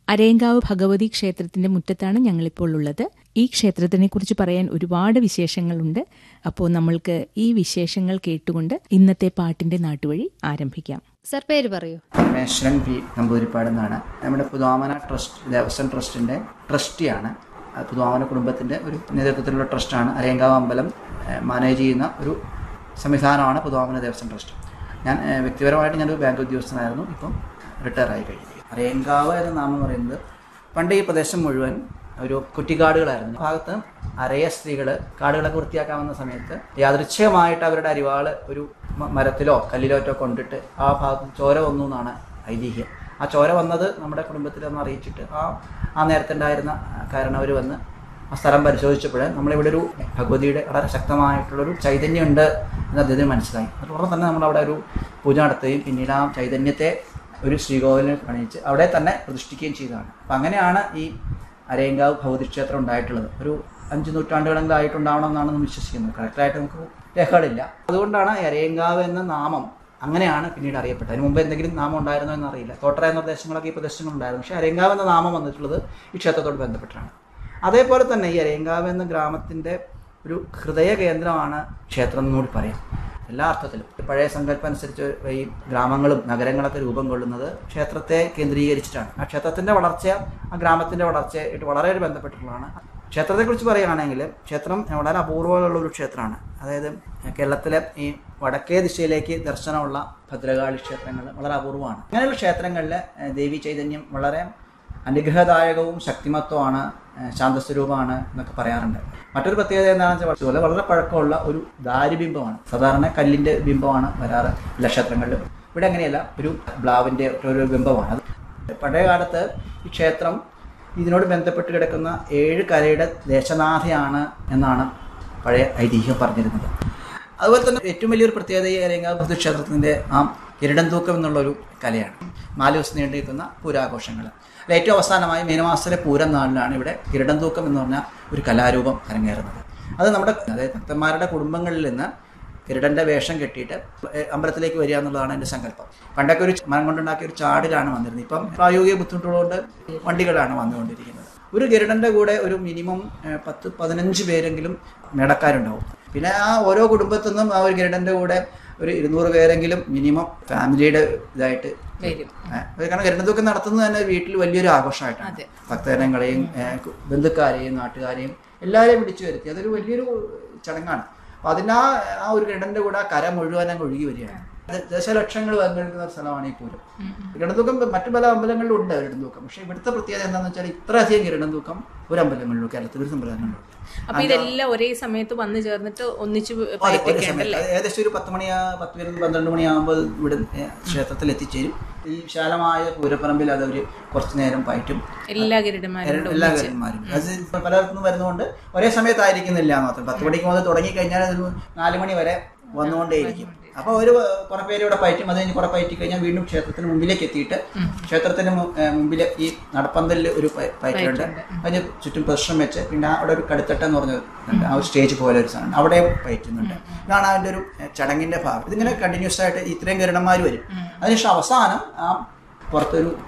അരയങ്കാവ് ഭഗവതി ക്ഷേത്രത്തിന്റെ മുറ്റത്താണ് ഞങ്ങളിപ്പോൾ ഉള്ളത് ഈ ക്ഷേത്രത്തിനെ കുറിച്ച് പറയാൻ ഒരുപാട് വിശേഷങ്ങളുണ്ട് അപ്പോൾ നമ്മൾക്ക് ഈ വിശേഷങ്ങൾ കേട്ടുകൊണ്ട് ഇന്നത്തെ പാട്ടിന്റെ നാട്ടുവഴി ആരംഭിക്കാം സർ പേര് പറയൂ പരമേശ്വരൻ പി നമ്പൂതിരിപ്പാട് എന്നാണ് നമ്മുടെ പുതുവാമന ട്രസ്റ്റ് ദേവസ്വം ട്രസ്റ്റിൻ്റെ ട്രസ്റ്റിയാണ് അത് പുതുവാമന കുടുംബത്തിൻ്റെ ഒരു നേതൃത്വത്തിലുള്ള ട്രസ്റ്റാണ് അരയങ്കാവ് അമ്പലം ഏഹ്, മാനേജ് ചെയ്യുന്ന ഒരു സംവിധാനമാണ് പുതുവാമന ദേവസ്വം ട്രസ്റ്റ് ഞാൻ ഏഹ്, വ്യക്തിപരമായിട്ട് ഞാനൊരു ബാങ്ക് ഉദ്യോഗസ്ഥനായിരുന്നു ഇപ്പം റിട്ടയർ ആയി കഴിഞ്ഞു അരയങ്കാവ് എന്ന നാമം പറയുന്നത് പണ്ട് ഈ പ്രദേശം മുഴുവൻ ഒരു കുറ്റിക്കാടുകളായിരുന്നു ഈ ഭാഗത്ത് അരയ സ്ത്രീകൾ കാടുകളൊക്കെ വൃത്തിയാക്കാവുന്ന സമയത്ത് യാദൃച്ഛികമായിട്ട് അവരുടെ അരിവാള് ഒരു മ- മരത്തിലോ കല്ലിലോ ഒക്കെ കൊണ്ടിട്ട് ആ ഭാഗത്ത് ചോര വന്നു എന്നാണ് ഐതിഹ്യം ആ ചോര വന്നത് നമ്മുടെ കുടുംബത്തിൽ ഒന്ന് അറിയിച്ചിട്ട് ആ ആ നേരത്തുണ്ടായിരുന്ന കാരണവർ വന്ന് ആ സ്ഥലം പരിശോധിച്ചപ്പോൾ നമ്മളിവിടെ ഒരു ഭഗവതിയുടെ വളരെ ശക്തമായിട്ടുള്ളൊരു ചൈതന്യം ഉണ്ട് എന്ന് അദ്ദേഹത്തിന് മനസ്സിലായി അതുപോലെ തന്നെ നമ്മളവിടെ ഒരു പൂജ നടത്തുകയും പിന്നീട് ആ ചൈതന്യത്തെ ഒരു ശ്രീകോവിലിനെ പണിയിച്ച് അവിടെ തന്നെ പ്രതിഷ്ഠിക്കുകയും ചെയ്തതാണ് അപ്പം അങ്ങനെയാണ് ഈ അരയങ്കാവ് ഭൗതി ക്ഷേത്രം ഉണ്ടായിട്ടുള്ളത് ഒരു അഞ്ച് നൂറ്റാണ്ടുകളെങ്കിലും ആയിട്ടുണ്ടാവണമെന്നാണ് നമ്മൾ വിശ്വസിക്കുന്നത് കറക്റ്റായിട്ട് നമുക്ക് രേഖകളില്ല അതുകൊണ്ടാണ് ഈ അരയങ്കാവ് എന്ന നാമം അങ്ങനെയാണ് പിന്നീട് അറിയപ്പെട്ടത് അതിന് മുമ്പ് എന്തെങ്കിലും നാമം ഉണ്ടായിരുന്നോ എന്നറിയില്ല തോട്ടറ എന്ന പ്രദേശങ്ങളൊക്കെ ഈ പ്രദേശങ്ങളുണ്ടായിരുന്നു പക്ഷേ അരയങ്കാവ് എന്ന നാമം വന്നിട്ടുള്ളത് ഈ ക്ഷേത്രത്തോട് ബന്ധപ്പെട്ടാണ് അതേപോലെ തന്നെ ഈ അരയങ്കാവ് എന്ന ഗ്രാമത്തിൻ്റെ ഒരു ഹൃദയ കേന്ദ്രമാണ് ക്ഷേത്രം എന്നുകൂടി പറയാം എല്ലാ അർത്ഥത്തിലും പഴയ സങ്കല്പം അനുസരിച്ച് ഈ ഗ്രാമങ്ങളും നഗരങ്ങളൊക്കെ രൂപം കൊള്ളുന്നത് ക്ഷേത്രത്തെ കേന്ദ്രീകരിച്ചിട്ടാണ് ആ ക്ഷേത്രത്തിൻ്റെ വളർച്ച ആ ഗ്രാമത്തിൻ്റെ വളർച്ചയായിട്ട് വളരെ ബന്ധപ്പെട്ടിട്ടുള്ളതാണ് ക്ഷേത്രത്തെക്കുറിച്ച് പറയുകയാണെങ്കിൽ ക്ഷേത്രം വളരെ അപൂർവമുള്ള ഒരു ക്ഷേത്രമാണ് അതായത് കേരളത്തിലെ ഈ വടക്കേ ദിശയിലേക്ക് ദർശനമുള്ള ഭദ്രകാളി ക്ഷേത്രങ്ങൾ വളരെ അപൂർവമാണ് അങ്ങനെയുള്ള ക്ഷേത്രങ്ങളിൽ ഏഹ്, ദേവി ചൈതന്യം വളരെ അനുഗ്രഹദായകവും ശക്തിമത്വമാണ് ഏഹ്, ശാന്തസ്വരൂപമാണ് എന്നൊക്കെ പറയാറുണ്ട് മറ്റൊരു പ്രത്യേകത എന്താണെന്ന് വെച്ചാൽ വളരെ വളരെ പഴക്കമുള്ള ഒരു ദാരുബിംബമാണ് സാധാരണ കല്ലിൻ്റെ ബിംബമാണ് വരാറ് എല്ലാ ക്ഷേത്രങ്ങളിലും ഇവിടെ അങ്ങനെയല്ല ഒരു ബ്ലാവിൻ്റെ ഒരു ബിംബമാണ് അത് പഴയ കാലത്ത് ഈ ക്ഷേത്രം ഇതിനോട് ബന്ധപ്പെട്ട് കിടക്കുന്ന ഏഴ് കരയുടെ ദേശനാഥയാണ് എന്നാണ് പഴയ ഐതിഹ്യം പറഞ്ഞിരുന്നത് അതുപോലെ തന്നെ ഏറ്റവും വലിയൊരു പ്രത്യേകത ഈ അരങ്ങാപുരത്ത് ക്ഷേത്രത്തിൻ്റെ ആ കിരീടം തൂക്കം എന്നുള്ളൊരു കലയാണ് നാല് ദിവസം നീണ്ടു നിൽക്കുന്ന പൂരാഘോഷങ്ങൾ അതിൽ ഏറ്റവും അവസാനമായി മീനമാസത്തിലെ പൂരം നാളിലാണ് ഇവിടെ കിരീടം തൂക്കം എന്ന് പറഞ്ഞ ഒരു കലാരൂപം അരങ്ങേറുന്നത് അത് നമ്മുടെ അതായത് ഭക്തന്മാരുടെ കുടുംബങ്ങളിൽ നിന്ന് കിരീടൻ്റെ വേഷം കെട്ടിയിട്ട് ഏഹ് അമ്പലത്തിലേക്ക് വരിക എന്നുള്ളതാണ് എൻ്റെ സങ്കല്പം പണ്ടൊക്കെ ഒരു മരം കൊണ്ടുണ്ടാക്കിയ ഒരു ചാടിലാണ് വന്നിരുന്നത് ഇപ്പം പ്രായോഗിക ബുദ്ധിമുട്ടുള്ളതുകൊണ്ട് വണ്ടികളാണ് വന്നുകൊണ്ടിരിക്കുന്നത് ഒരു ഗരുഡൻ്റെ കൂടെ ഒരു മിനിമം ഏഹ് പത്ത് പതിനഞ്ച് പേരെങ്കിലും മേടക്കാരുണ്ടാവും പിന്നെ ആ ഓരോ കുടുംബത്തിൽ നിന്നും ആ ഒരു ഗരുഡൻ്റെ കൂടെ ഒരു ഇരുന്നൂറ് പേരെങ്കിലും മിനിമം ഫാമിലിയുടെ ഇതായിട്ട് വരും ഏഹ് അത് കാരണം ഗരുഡന്തൊക്കെ നടത്തുന്നത് തന്നെ വീട്ടിൽ വലിയൊരു ആഘോഷമായിട്ടാണ് ഭക്തജനങ്ങളെയും ഏഹ് കു- ബന്ധുക്കാരെയും നാട്ടുകാരെയും എല്ലാവരെയും വിളിച്ചു വരുത്തി അതൊരു വലിയൊരു ചടങ്ങാണ് അപ്പോൾ അതിന് ആ ആ ഒരു ഗരുഡൻ്റെ കൂടെ ആ കര മുഴുവൻ അങ്ങ് ഒഴുകി വരികയാണ് അത് ദശലക്ഷങ്ങൾ പങ്കെടുക്കുന്ന ഒരു സ്ഥലമാണ് ഈ പൂരം കിരണത്തൂക്കം മറ്റു പല അമ്പലങ്ങളിലും ഉണ്ട് കിരണത്തൂക്കം പക്ഷേ ഇവിടുത്തെ പ്രത്യേകത എന്താണെന്ന് വെച്ചാൽ ഇത്രയധികം കിരണത്തൂക്കം ഒരു അമ്പലങ്ങളിലും കേരളത്തിൽ ഒരു സമ്പ്രദായങ്ങളിലും അപ്പൊ ഇതെല്ലാം ഒരേ സമയത്ത് വന്നു ചേർന്നിട്ട് ഒന്നിച്ച് അതെ, ഒരു പയറ്റിക്കേണ്ടല്ലേ സമയത്ത് ഏകദേശം ഒരു പത്ത് മണിയാ പത്ത് പതിനൊന്ന് പന്ത്രണ്ട് മണിയാകുമ്പോൾ ഇവിടെ ഏ, ക്ഷേത്രത്തിൽ എത്തിച്ചേരും ഈ വിശാലമായ പൂരപ്പറമ്പിൽ അത് അവർ കുറച്ചു നേരം പയറ്റും എല്ലാ ഗരുഡന്മാരും എല്ലാ കാര്യന്മാരും അത് പലയിടത്തുനിന്ന് വരുന്നതുകൊണ്ട് ഒരേ സമയത്തായിരിക്കുന്നില്ല എന്ന് മാത്രം പത്ത് മണിക്ക് മുതൽ തുടങ്ങി കഴിഞ്ഞാൽ ഒരു നാല് മണി വരെ വന്നുകൊണ്ടേയിരിക്കും അപ്പോൾ ഒരു കുറെ പേര് ഇവിടെ പയറ്റും അത് കഴിഞ്ഞ് കുറെ പയറ്റി കഴിഞ്ഞാൽ വീണ്ടും ക്ഷേത്രത്തിന് മുമ്പിലേക്ക് എത്തിയിട്ട് ക്ഷേത്രത്തിന് മു- ഏ, മുമ്പിൽ ഈ നടപ്പന്തലിൽ ഒരു പയ- പയറ്റുണ്ട് അതിന് ചുറ്റും പ്രശ്നം വെച്ച് പിന്നെ അവിടെ ഒരു കടുത്തട്ട എന്ന് പറഞ്ഞ ഉണ്ട്. ആ ഒരു സ്റ്റേജ് പോലെ ഒരു സാധനം അവിടെ പയറ്റുന്നുണ്ട് ഇതാണ് അതിൻ്റെ ഒരു ഏ, ചടങ്ങിന്റെ ഭാഗം ഇതിങ്ങനെ കണ്ടിന്യൂസ് ആയിട്ട് ഇത്രയും ഗരുഡന്മാർ വരും അതിനുശേഷം അവസാനം ആ പുറത്തൊരു